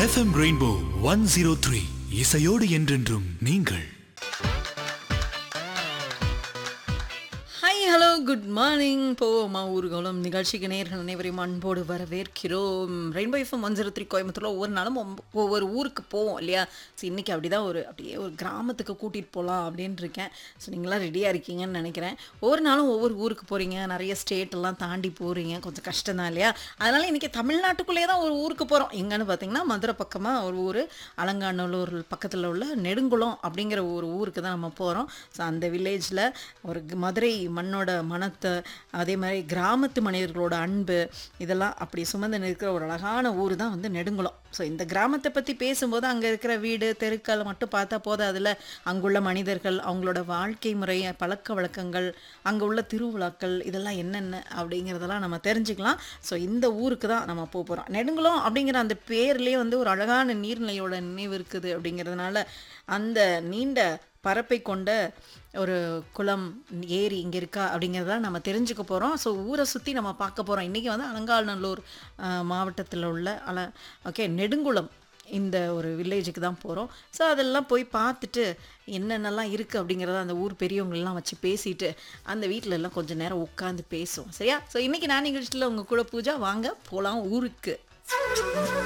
FM rainbow one zero three இசையோடு என்றென்றும் நீங்கள் ஹாய் ஹலோ குட் மார்னிங் போவோமா ஊர்கோலம் நிகழ்ச்சிக்கு நேர்கள் அனைவரையும் அன்போடு வரவேற்கிறோம் rainbow FM one zero three கோயம்புத்தூரில் ஒவ்வொரு நாளும் ஒம்ப- ஒவ்வொரு ஊருக்கு போவோம் இல்லையா ஸோ இன்றைக்கி அப்படி தான் ஒரு அப்படியே ஒரு கிராமத்துக்கு கூட்டிகிட்டு போகலாம் அப்படின்னு இருக்கேன் ஸோ நீங்களாம் ரெடியாக இருக்கீங்கன்னு நினைக்கிறேன் ஒவ்வொரு நாளும் ஒவ்வொரு ஊருக்கு போகிறீங்க நிறைய ஸ்டேட் எல்லாம் தாண்டி போகிறீங்க கொஞ்சம் கஷ்டம் தான் இல்லையா அதனால் இன்றைக்கி தமிழ்நாட்டுக்குள்ளேயே தான் ஒரு ஊருக்கு போகிறோம் எங்கன்னு பார்த்தீங்கன்னா மதுரை பக்கமாக ஒரு ஊர் அலங்காநல்லூர் பக்கத்தில் உள்ள நெடுங்குளம் அப்படிங்கிற ஒரு ஊருக்கு தான் நம்ம போகிறோம் ஸோ அந்த வில்லேஜில் ஒரு க- மதுரை மண்ணோட மனத்தை அதே மாதிரி கிராமத்து மனிதர்களோட அன்பு இதெல்லாம் அப்படி சுமந்து நிற்கிற ஒரு அழகான ஊர் தான் வந்து நெடுங்குளம் ஸோ இந்த கிராமத்தை பற்றி பேசும்போது அங்கே இருக்கிற வீடு தெருக்கள் மட்டும் பார்த்தா போதாதுல அங்குள்ள மனிதர்கள் அவங்களோட வாழ்க்கை முறை பழக்க வழக்கங்கள் அங்கே உள்ள திருவிழாக்கள் இதெல்லாம் என்னென்ன அப்படிங்கிறதெல்லாம் நம்ம தெரிஞ்சுக்கலாம் ஸோ இந்த ஊருக்கு தான் நம்ம போக போகிறோம் நெடுங்குளம் அப்படிங்கிற அந்த பேர்லேயே வந்து ஒரு அழகான நீர்நிலையோட நினைவு இருக்குது அப்படிங்கிறதுனால அந்த நீண்ட பரப்பை கொண்ட ஒரு குளம் ஏரி இங்கே இருக்கா அப்படிங்கிறத நம்ம தெரிஞ்சுக்க போகிறோம் ஸோ ஊரை சுற்றி நம்ம பார்க்க போகிறோம் இன்றைக்கி வந்து அலங்காநல்லூர் மாவட்டத்தில் உள்ள அல ஓகே நெடுங்குளம் இந்த ஒரு வில்லேஜுக்கு தான் போகிறோம் ஸோ அதெல்லாம் போய் பார்த்துட்டு என்னென்னலாம் இருக்குது அப்படிங்கிறத அந்த ஊர் பெரியவங்களெல்லாம் வச்சு பேசிட்டு அந்த வீட்டில எல்லாம் கொஞ்சம் நேரம் உட்காந்து பேசுவோம் சரியா ஸோ இன்றைக்கி நான் நிகழ்ச்சியில் உங்கள் கூட பூஜா வாங்க போகலாம் ஊருக்கு